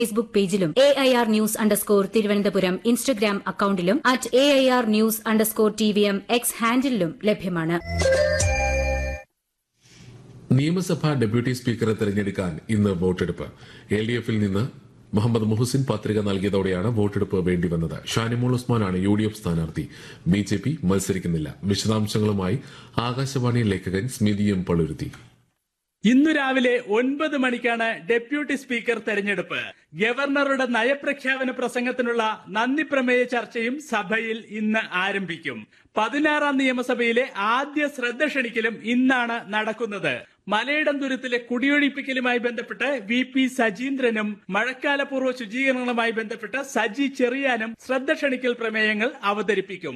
Facebook പേജിലും A I R news underscore Thiruvananthapuram Instagram അക്കൌണ്ടിലും at A I R news underscore T V M X ഹാൻഡിലും ലഭ്യമാണ് നിയമസഭാ deputy സ്പീക്കറെ തെരഞ്ഞെടുക്കാൻ ഇന്ന് വോട്ടെടുപ്പ് എൽ ഡി എഫിൽ നിന്ന് മുഹമ്മദ് മുഹസിൻ പത്രിക നൽകിയതോടെയാണ് വോട്ടെടുപ്പ് വേണ്ടിവന്നത് ഷാനിമോൾ ഉസ്മാനാണ് യു ഡി എഫ് സ്ഥാനാർത്ഥി ബി ജെ പി മത്സരിക്കുന്നില്ല വിശദാംശങ്ങളുമായി ആകാശവാണി ലേഖകൻ സ്മിതിയും പളുരുത്തി ഇന്നു രാവിലെ ഒൻപത് മണിക്കാണ് ഡെപ്യൂട്ടി സ്പീക്കർ തെരഞ്ഞെടുപ്പ് ഗവർണറുടെ നയപ്രഖ്യാപന പ്രസംഗത്തിനുള്ള നന്ദി പ്രമേയ ചർച്ചയും സഭയിൽ ഇന്ന് ആരംഭിക്കും പതിനാറാം നിയമസഭയിലെ ആദ്യ ശ്രദ്ധ ക്ഷണിക്കലും ഇന്നാണ് നടക്കുന്നത് മലയിടം തുരുത്തിലെ കുടിയൊഴിപ്പിക്കലുമായി ബന്ധപ്പെട്ട് വി പി സജീന്ദ്രനും മഴക്കാലപൂർവ്വ ശുചീകരണങ്ങളുമായി ബന്ധപ്പെട്ട് സജി ചെറിയാനും ശ്രദ്ധ ക്ഷണിക്കൽ പ്രമേയങ്ങൾ അവതരിപ്പിക്കും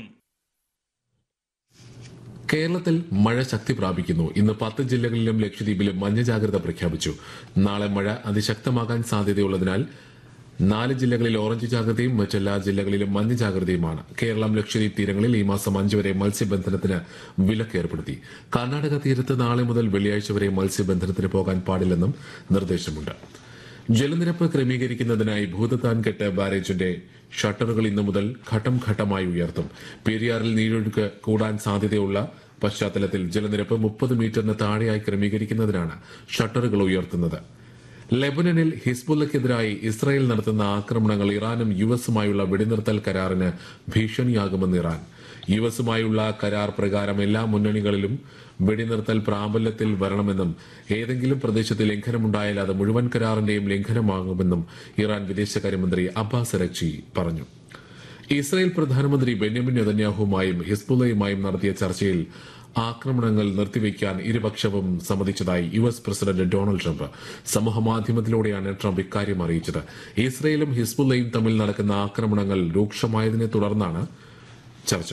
കേരളത്തിൽ മഴ ശക്തി പ്രാപിക്കുന്നു ഇന്ന് പത്ത് ജില്ലകളിലും ലക്ഷദ്വീപിലും മഞ്ഞ ജാഗ്രത പ്രഖ്യാപിച്ചു നാളെ മഴ അതിശക്തമാകാൻ സാധ്യതയുള്ളതിനാൽ നാല് ജില്ലകളിൽ ഓറഞ്ച് ജാഗ്രതയും മറ്റെല്ലാ ജില്ലകളിലും മഞ്ഞ ജാഗ്രതയുമാണ് കേരളം ലക്ഷദ്വീപ് തീരങ്ങളിൽ ഈ മാസം അഞ്ച് വരെ മത്സ്യബന്ധനത്തിന് വിലക്ക് ഏർപ്പെടുത്തി കർണാടക തീരത്ത് നാളെ മുതൽ വെള്ളിയാഴ്ച വരെ മത്സ്യബന്ധനത്തിന് പോകാൻ പാടില്ലെന്നും നിർദ്ദേശമുണ്ട് ജലനിരപ്പ് ക്രമീകരിക്കുന്നതിനായി ഭൂതത്താൻകെട്ട് ബാരേജിന്റെ ഷട്ടറുകൾ ഇന്നു മുതൽ ഘട്ടം ഘട്ടമായി ഉയർത്തും പെരിയാറിൽ നീരൊഴുക്ക് കൂടാൻ സാധ്യതയുള്ള പശ്ചാത്തലത്തിൽ ജലനിരപ്പ് മുപ്പത് മീറ്ററിന് താഴെയായി ക്രമീകരിക്കുന്നതിനാണ് ഷട്ടറുകൾ ഉയർത്തുന്നത് ലെബനനിൽ ഹിസ്ബുള്ളക്കെതിരായി ഇസ്രായേൽ നടത്തുന്ന ആക്രമണങ്ങൾ ഇറാനും യു എസുമായുള്ള വെടിനിർത്തൽ കരാറിന് ഭീഷണിയാകുമെന്ന് ഇറാൻ യു എസുമായുള്ള കരാർ പ്രകാരം എല്ലാ മുന്നണികളിലും വെടിനിർത്തൽ പ്രാബല്യത്തിൽ വരണമെന്നും ഏതെങ്കിലും പ്രദേശത്ത് ലംഘനമുണ്ടായാൽ അത് മുഴുവൻ കരാറിന്റെയും ലംഘനമാകുമെന്നും ഇറാൻ വിദേശകാര്യമന്ത്രി അബ്ബാസ് അരക്ചി പറഞ്ഞു ഇസ്രായേൽ പ്രധാനമന്ത്രി ബെന്യാമിൻ നെതന്യാഹുവുമായും ഹിസ്ബുള്ളയുമായും നടത്തിയ ചർച്ചയിൽ ആക്രമണങ്ങൾ നിർത്തിവെക്കാൻ ഇരുപക്ഷവും സമ്മതിച്ചതായി U S president Donald Trump സമൂഹമാധ്യമത്തിലൂടെയാണ് ട്രംപ് ഇക്കാര്യം അറിയിച്ചത് ഇസ്രയേലും ഹിസ്ബുള്ളയും തമ്മിൽ നടക്കുന്ന ആക്രമണങ്ങൾ രൂക്ഷമായതിനെ തുടർന്നാണ് ചർച്ച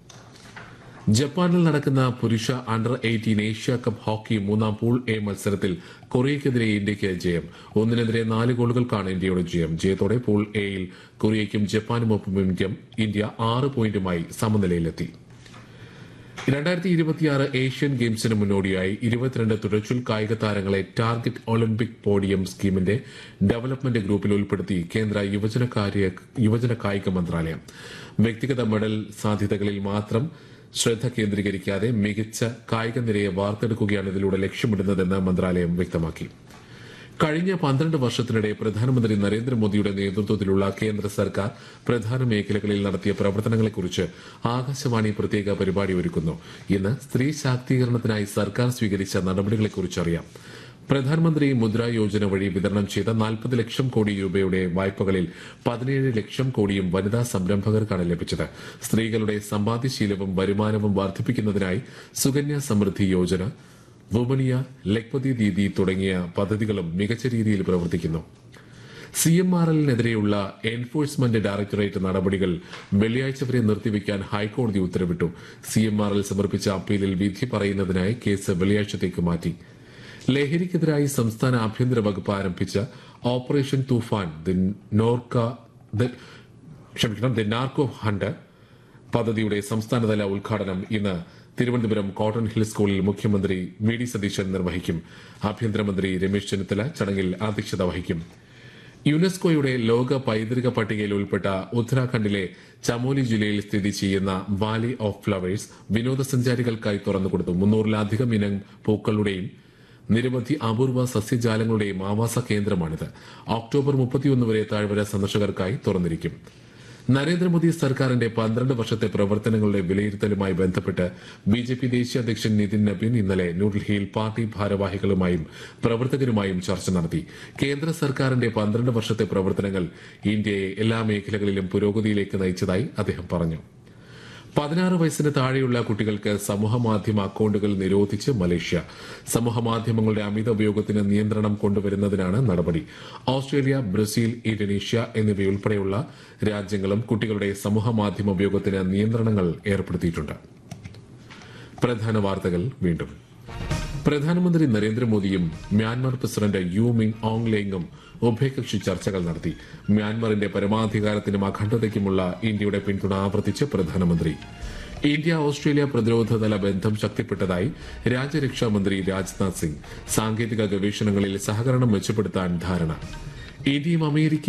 ജപ്പാനിൽ നടക്കുന്ന പുരുഷ under eighteen Asia cup hockey മൂന്നാം പൂൾ എ മത്സരത്തിൽ കൊറിയയ്ക്കെതിരെ ഇന്ത്യയ്ക്ക് ജയം ഒന്നിനെതിരെ നാല് ഗോളുകൾക്കാണ് ഇന്ത്യയുടെ ജയം ജയത്തോടെ പൂൾ എയിൽ കൊറിയയ്ക്കും ജപ്പാനുമൊപ്പം ഇന്ത്യ ഇന്ത്യ ആറ് പോയിന്റുമായി സമനിലയിലെത്തി രണ്ടായിരത്തി ഇരുപത്തിയാറ് ഏഷ്യൻ ഗെയിംസിന് മുന്നോടിയായി ഇരുപത്തിരണ്ട് തുഴച്ചിൽ കായിക താരങ്ങളെ ടാർഗറ്റ് ഒളിമ്പിക് പോഡിയം സ്കീമിന്റെ ഡെവലപ്മെന്റ് ഗ്രൂപ്പിൽ ഉൾപ്പെടുത്തി കേന്ദ്ര യുവജന കാര്യ യുവജന കായിക മന്ത്രാലയം വ്യക്തിഗത മെഡൽ സാധ്യതകളിൽ മാത്രം ശ്രദ്ധ കേന്ദ്രീകരിക്കാതെ മികച്ച കായിക നിരയെ വാർത്തെടുക്കുകയാണ് ഇതിലൂടെ ലക്ഷ്യമിടുന്നതെന്ന് മന്ത്രാലയം വ്യക്തമാക്കി കഴിഞ്ഞ പന്ത്രണ്ട് വർഷത്തിനിടെ പ്രധാനമന്ത്രി നരേന്ദ്രമോദിയുടെ നേതൃത്വത്തിലുള്ള കേന്ദ്ര സർക്കാർ പ്രധാന മേഖലകളിൽ നടത്തിയ പ്രവർത്തനങ്ങളെക്കുറിച്ച് ആകാശവാണി പ്രത്യേക പരിപാടി ഒരുക്കുന്നു ഇന്ന് സ്ത്രീ ശാക്തീകരണത്തിനായി സർക്കാർ സ്വീകരിച്ച നടപടികളെക്കുറിച്ച് അറിയാം പ്രധാനമന്ത്രി മുദ്ര യോജന വഴി വിതരണം ചെയ്ത നാൽപ്പത് ലക്ഷം കോടി രൂപയുടെ വായ്പകളിൽ പതിനേഴ് ലക്ഷം കോടിയും വനിതാ സംരംഭകർക്കാണ് ലഭിച്ചത് സ്ത്രീകളുടെ സമ്പാദ്യശീലവും വരുമാനവും വർദ്ധിപ്പിക്കുന്നതിനായി സുകന്യ സമൃദ്ധി യോജന വുമണിയ ലക്പതി ദീദി തുടങ്ങിയ പദ്ധതികളും മികച്ച രീതിയിൽ പ്രവർത്തിക്കുന്നു സി എം ആർ എല്ലിനെതിരെയുള്ള എൻഫോഴ്സ്മെന്റ് ഡയറക്ടറേറ്റ് നടപടികൾ വെള്ളിയാഴ്ച വരെ നിർത്തിവെക്കാൻ ഹൈക്കോടതി ഉത്തരവിട്ടു സി എം ആർ എൽ സമർപ്പിച്ച അപ്പീലിൽ വിധി പറയുന്നതിനായി കേസ് വെള്ളിയാഴ്ചത്തേക്ക് മാറ്റി ലഹരിക്കെതിരായി സംസ്ഥാന ആഭ്യന്തര വകുപ്പ് ആരംഭിച്ച operation Toofan the Norka the- ക്ഷമിക്കണം ദി നാർക്കോ ഹണ്ട് പദ്ധതിയുടെ സംസ്ഥാനതല ഉദ്ഘാടനം ഇന്ന് തിരുവനന്തപുരം കോട്ടൺ ഹിൽ സ്കൂളിൽ മുഖ്യമന്ത്രി വി ഡി സതീശൻ നിർവഹിക്കും ആഭ്യന്തരമന്ത്രി രമേശ് ചെന്നിത്തല ചടങ്ങിൽ അധ്യക്ഷത വഹിക്കും യുനെസ്കോയുടെ ലോക പൈതൃക പട്ടികയിൽ ഉൾപ്പെട്ട ഉത്തരാഖണ്ഡിലെ ചമോലി ജില്ലയിൽ സ്ഥിതി ചെയ്യുന്ന വാലി ഓഫ് ഫ്ലവേഴ്സ് വിനോദസഞ്ചാരികൾക്കായി തുറന്നുകൊടുത്തു മുന്നൂറിലധികം ഇനം പൂക്കളുടെയും നിരവധി അപൂർവ സസ്യജാലങ്ങളുടെയും ആവാസ കേന്ദ്രമാണിത് ഒക്ടോബർ മുപ്പത്തിയൊന്ന് വരെ താഴ്വര സന്ദർശകർക്കായി തുറന്നിരിക്കും നരേന്ദ്രമോദി സർക്കാരിന്റെ പന്ത്രണ്ട് വർഷത്തെ പ്രവർത്തനങ്ങളുടെ വിലയിരുത്തലുമായി ബന്ധപ്പെട്ട് ബി ജെ പി ദേശീയ അധ്യക്ഷൻ നിതിൻ നബീൻ ഇന്നലെ ന്യൂഡൽഹിയിൽ പാർട്ടി ഭാരവാഹികളുമായും പ്രവർത്തകരുമായും ചർച്ച നടത്തി കേന്ദ്ര സർക്കാരിന്റെ പന്ത്രണ്ട് വർഷത്തെ പ്രവർത്തനങ്ങൾ ഇന്ത്യയെ എല്ലാ മേഖലകളിലും പുരോഗതിയിലേക്ക് നയിച്ചതായി അദ്ദേഹം പറഞ്ഞു പതിനാറ് വയസ്സിന് താഴെയുള്ള കുട്ടികൾക്ക് സമൂഹമാധ്യമ അക്കൌണ്ടുകൾ നിരോധിച്ച് മലേഷ്യ സമൂഹമാധ്യമങ്ങളുടെ അമിത ഉപയോഗത്തിന് നിയന്ത്രണം കൊണ്ടുവരുന്നതിനാണ് നടപടി ഓസ്ട്രേലിയ ബ്രസീൽ ഇന്തോനേഷ്യ എന്നിവയുൾപ്പെടെയുള്ള രാജ്യങ്ങളും കുട്ടികളുടെ സമൂഹമാധ്യമ ഉപയോഗത്തിന് നിയന്ത്രണങ്ങൾ ഏർപ്പെടുത്തിയിട്ടുണ്ട് പ്രധാന വാർത്തകൾ വീണ്ടും പ്രധാനമന്ത്രി നരേന്ദ്രമോദിയും Myanmar president U Min Aung ലെയ്ങ്ങും ഉഭയകക്ഷി ചർച്ചകൾ നടത്തി മ്യാൻമാറിന്റെ പരമാധികാരത്തിനും അഖണ്ഡതയ്ക്കുമുള്ള ഇന്ത്യയുടെ പിന്തുണ ആവർത്തിച്ച് പ്രധാനമന്ത്രി ഇന്ത്യ ഓസ്ട്രേലിയ പ്രതിരോധതല ബന്ധം ശക്തിപ്പെട്ടതായി രാജ്യരക്ഷാ മന്ത്രി രാജ്നാഥ് സിംഗ് സാങ്കേതിക ഗവേഷണങ്ങളിൽ സഹകരണം മെച്ചപ്പെടുത്താൻ ധാരണ ഇന്ത്യയും അമേരിക്കയും